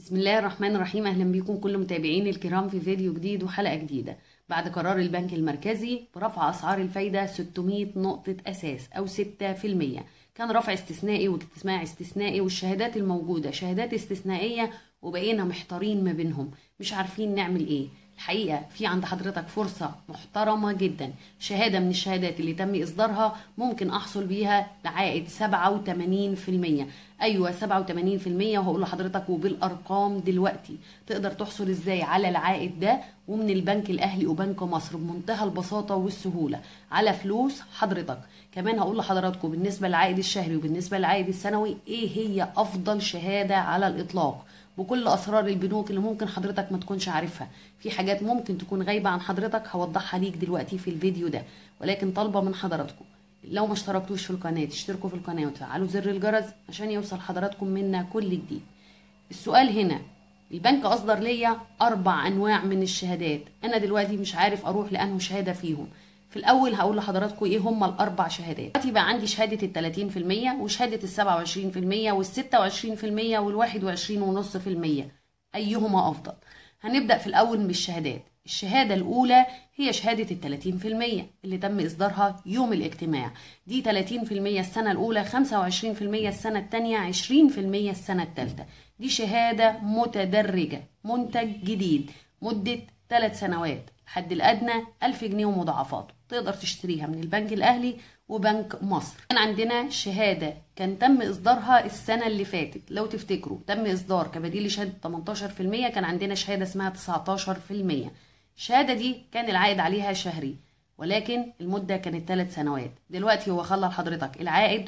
بسم الله الرحمن الرحيم اهلا بكم كل متابعين الكرام في فيديو جديد وحلقه جديده بعد قرار البنك المركزي برفع اسعار الفايده 600 نقطه اساس او 6% كان رفع استثنائي واجتماع استثنائي والشهادات الموجوده شهادات استثنائيه وبقينا محتارين ما بينهم مش عارفين نعمل ايه الحقيقة في عند حضرتك فرصة محترمة جدا شهادة من الشهادات اللي تم إصدارها ممكن أحصل بيها لعائد 87% أيوة 87% وهقول لحضرتك وبالأرقام دلوقتي تقدر تحصل إزاي على العائد ده ومن البنك الأهلي وبنك مصر بمنتهى البساطة والسهولة على فلوس حضرتك كمان هقول لحضراتكم بالنسبة للعائد الشهري وبالنسبة للعائد السنوي إيه هي أفضل شهادة على الإطلاق بكل اسرار البنوك اللي ممكن حضرتك ما تكونش عارفها في حاجات ممكن تكون غايبه عن حضرتك هوضحها ليك دلوقتي في الفيديو ده ولكن طالبه من حضراتكم لو ما اشتركتوش في القناه تشتركوا في القناه وتفعلوا زر الجرس عشان يوصل حضراتكم منا كل جديد السؤال هنا البنك اصدر ليا اربع انواع من الشهادات انا دلوقتي مش عارف اروح لانه شهاده فيهم في الاول هقول لحضراتكم ايه هم الاربع شهادات دلوقتي بقى عندي شهاده ال 30% وشهاده ال 27% وال 26% وال 21.5% ايهما افضل هنبدا في الاول بالشهادات الشهادة الأولى هي شهادة التلاتين في المية اللي تم إصدارها يوم الاجتماع دي تلاتين في المية السنة الأولى خمسة وعشرين في المية السنة التانية عشرين في المية السنة التالتة دي شهادة متدرجة منتج جديد مدة ثلاث سنوات الحد الأدنى ألف جنيه ومضاعفاته تقدر تشتريها من البنك الأهلي وبنك مصر كان عندنا شهادة كان تم إصدارها السنة اللي فاتت لو تفتكروا تم إصدار كبديل لشهادة 18% كان عندنا شهادة اسمها 19% الشهادة دي كان العائد عليها شهري ولكن المدة كانت ثلاث سنوات دلوقتي هو خلى لحضرتك العائد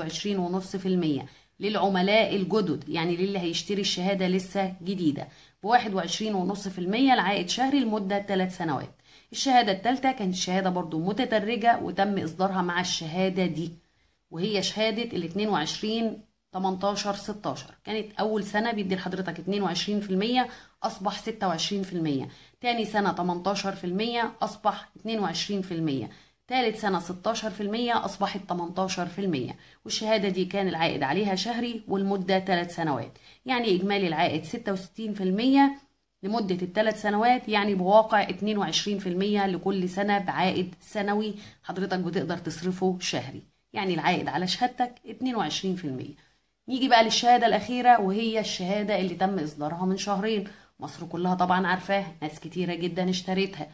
21.5% للعملاء الجدد يعني للي هيشتري الشهادة لسه جديدة بواحد وعشرين ونص في المية العائد شهري لمدة ثلاث سنوات الشهادة الثالثة كانت شهادة برضو متدرجة وتم إصدارها مع الشهادة دي وهي شهادة ال 22 18 16 كانت أول سنة بيدي لحضرتك 22% أصبح 26% تاني سنة 18% أصبح 22% تالت سنة 16% أصبحت 18% والشهادة دي كان العائد عليها شهري والمدة 3 سنوات يعني إجمالي العائد 66% لمدة الثلاث سنوات يعني بواقع 22% لكل سنة بعائد سنوي حضرتك بتقدر تصرفه شهري يعني العائد على شهادتك 22% نيجي بقى للشهادة الأخيرة وهي الشهادة اللي تم إصدارها من شهرين مصر كلها طبعا عارفاها ناس كتيرة جدا اشتريتها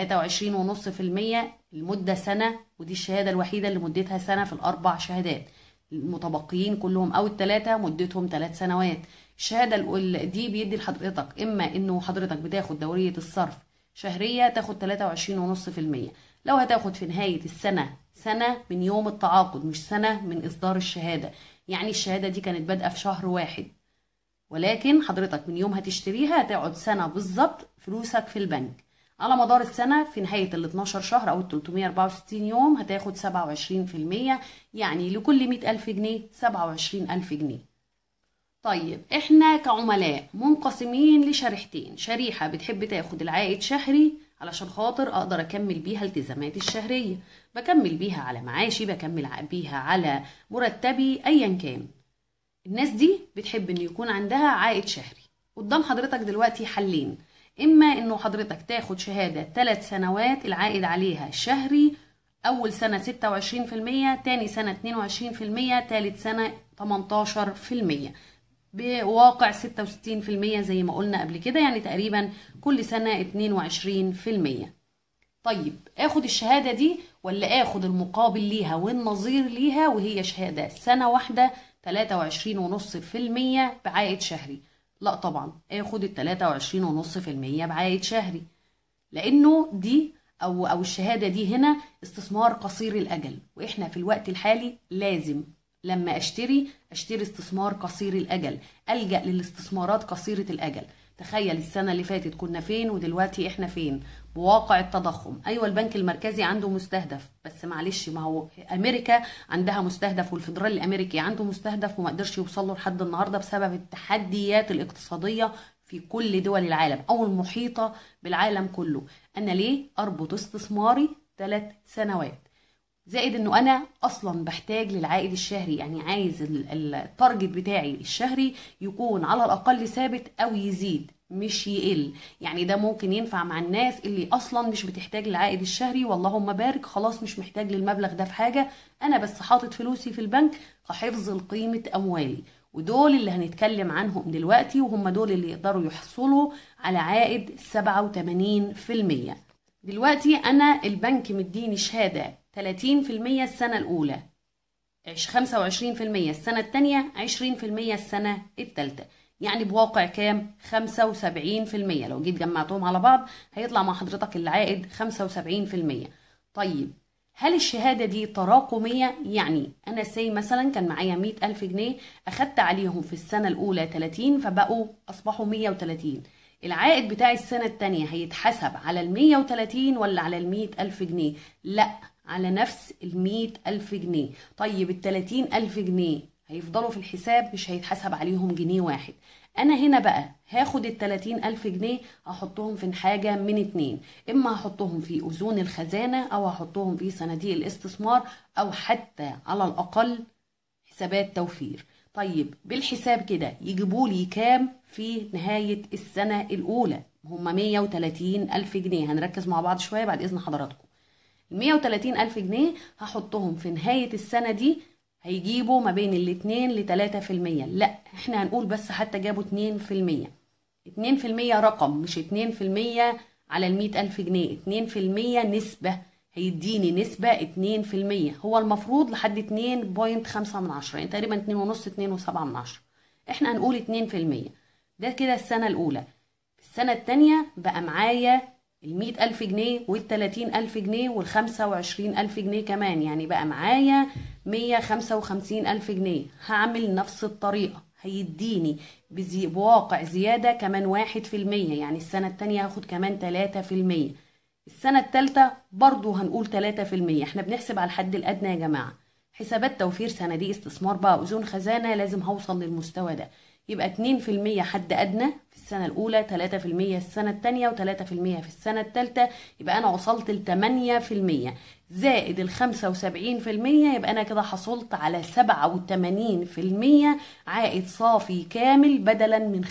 23.5% لمدة سنة ودي الشهادة الوحيدة اللي مدتها سنة في الأربع شهادات المتبقيين كلهم أو الثلاثة مدتهم ثلاث سنوات الشهادة دي بيدي لحضرتك إما إنه حضرتك بتاخد دورية الصرف شهرية تاخد 23.5% لو هتاخد في نهاية السنة سنة من يوم التعاقد مش سنة من إصدار الشهادة يعني الشهادة دي كانت بادئة في شهر واحد ولكن حضرتك من يوم هتشتريها هتقعد سنة بالظبط فلوسك في البنك على مدار السنة في نهاية ال 12 شهر أو ال 364 يوم هتاخد 27% يعني لكل 100 ألف جنيه 27 ألف جنيه طيب احنا كعملاء منقسمين لشريحتين شريحة بتحب تاخد العائد شهري علشان خاطر اقدر اكمل بيها التزاماتي الشهرية بكمل بيها على معاشي بكمل بيها على مرتبي ايا كان الناس دي بتحب ان يكون عندها عائد شهري قدام حضرتك دلوقتي حلين اما انه حضرتك تاخد شهادة ثلاث سنوات العائد عليها شهري اول سنة 26% تاني سنة 22% تالت سنة 18% بواقع 66% زي ما قلنا قبل كده يعني تقريبا كل سنة 22% طيب اخد الشهادة دي ولا اخد المقابل ليها والنظير ليها وهي شهادة سنة واحدة 23.5% بعائد شهري لا طبعا اخد ال 23.5% بعائد شهري لانه دي او او الشهاده دي هنا استثمار قصير الاجل واحنا في الوقت الحالي لازم لما اشتري اشتري استثمار قصير الاجل الجا للاستثمارات قصيره الاجل تخيل السنه اللي فاتت كنا فين ودلوقتي احنا فين بواقع التضخم ايوه البنك المركزي عنده مستهدف بس معلش ما هو امريكا عندها مستهدف والفدرالي الامريكي عنده مستهدف وما قدرش يوصل له لحد النهارده بسبب التحديات الاقتصاديه في كل دول العالم او المحيطه بالعالم كله انا ليه اربط استثماري ثلاث سنوات زائد انه انا اصلا بحتاج للعائد الشهري يعني عايز التارجت بتاعي الشهري يكون على الاقل ثابت او يزيد مش يقل يعني ده ممكن ينفع مع الناس اللي اصلا مش بتحتاج للعائد الشهري واللهم بارك خلاص مش محتاج للمبلغ ده في حاجه انا بس حاطط فلوسي في البنك كحفظ لقيمه اموالي ودول اللي هنتكلم عنهم دلوقتي وهم دول اللي يقدروا يحصلوا على عائد 87% دلوقتي انا البنك مديني شهاده 30% السنه الاولى 25% السنه الثانيه 20% السنه الثالثه يعني بواقع كام 75% لو جيت جمعتهم على بعض هيطلع مع حضرتك العائد 75% طيب هل الشهادة دي تراكمية؟ يعني أنا سي مثلا كان معايا مية ألف جنيه أخدت عليهم في السنة الأولى 30 فبقوا أصبحوا 130 العائد بتاع السنة التانية هيتحسب على ال 130 ولا على ال 100 ألف جنيه؟ لأ على نفس ال 100 ألف جنيه طيب ال 30 ألف جنيه هيفضلوا في الحساب مش هيتحسب عليهم جنيه واحد انا هنا بقى هاخد ال 30 الف جنيه احطهم في حاجة من اتنين اما هحطهم في اذون الخزانة او هحطهم في صناديق الاستثمار او حتى على الاقل حسابات توفير طيب بالحساب كده يجيبوا لي كام في نهاية السنة الأولى هم 130 ألف جنيه هنركز مع بعض شوية بعد إذن حضراتكم ال 130 ألف جنيه هحطهم في نهاية السنة دي هيجيبوا ما بين الاتنين لتلاتة في المية لا احنا هنقول بس حتى جابوا اتنين في المية اتنين في المية رقم مش اتنين في المية على المية ألف جنيه اتنين في المية نسبة هيديني نسبة اتنين في المية هو المفروض لحد اتنين بوينت خمسة من عشرة يعني تقريبا اتنين ونص اتنين وسبعة من عشرة احنا هنقول اتنين في المية ده كده السنة الأولى السنة التانية بقى معايا المية ألف جنيه والتلاتين ألف جنيه والخمسة وعشرين ألف جنيه كمان يعني بقى معايا مية خمسة وخمسين ألف جنيه هعمل نفس الطريقة هيديني بزي بواقع زيادة كمان واحد في المية يعني السنة التانية هاخد كمان تلاتة في المية السنة التالتة برضو هنقول تلاتة في المية احنا بنحسب على الحد الأدنى يا جماعة حسابات توفير صناديق استثمار بقى أذون خزانة لازم هوصل للمستوى ده يبقى 2% حد أدنى في السنة الأولى 3% السنة الثانية و3% في السنة الثالثة يبقى أنا وصلت ل 8% زائد ال 75% يبقى أنا كده حصلت على 87% عائد صافي كامل بدلا من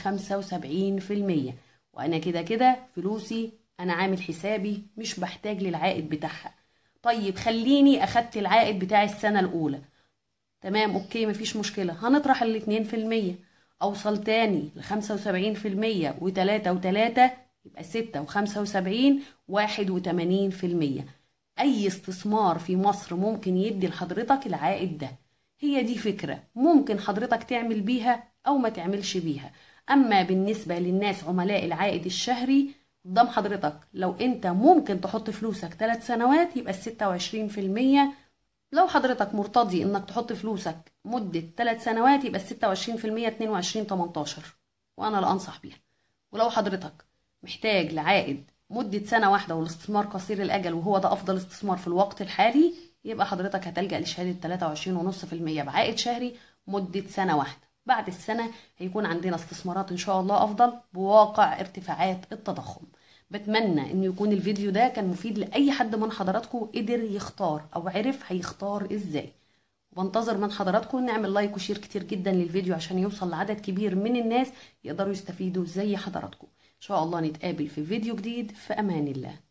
75% وأنا كده كده فلوسي أنا عامل حسابي مش بحتاج للعائد بتاعها طيب خليني أخدت العائد بتاع السنة الأولى تمام أوكي مفيش مشكلة هنطرح الاتنين في المية أوصل تاني لخمسة وسبعين في المية وتلاتة وتلاتة يبقى ستة وخمسة وسبعين واحد وتمانين في المية أي استثمار في مصر ممكن يدي لحضرتك العائد ده هي دي فكرة ممكن حضرتك تعمل بيها أو ما تعملش بيها أما بالنسبة للناس عملاء العائد الشهري قدام حضرتك لو أنت ممكن تحط فلوسك ثلاث سنوات يبقى الستة وعشرين في المية لو حضرتك مرتضي انك تحط فلوسك مدة 3 سنوات يبقى الستة وعشرين في المية اتنين وعشرين تمنتاشر وانا لا انصح بيها ولو حضرتك محتاج لعائد مدة سنة واحدة والاستثمار قصير الأجل وهو ده أفضل استثمار في الوقت الحالي يبقى حضرتك هتلجأ لشهادة تلاتة وعشرين ونص في المية بعائد شهري مدة سنة واحدة بعد السنة هيكون عندنا استثمارات إن شاء الله أفضل بواقع ارتفاعات التضخم بتمنى ان يكون الفيديو ده كان مفيد لاي حد من حضراتكم قدر يختار او عرف هيختار ازاي وبنتظر من حضراتكم نعمل لايك وشير كتير جدا للفيديو عشان يوصل لعدد كبير من الناس يقدروا يستفيدوا زي حضراتكم ان شاء الله نتقابل في فيديو جديد في امان الله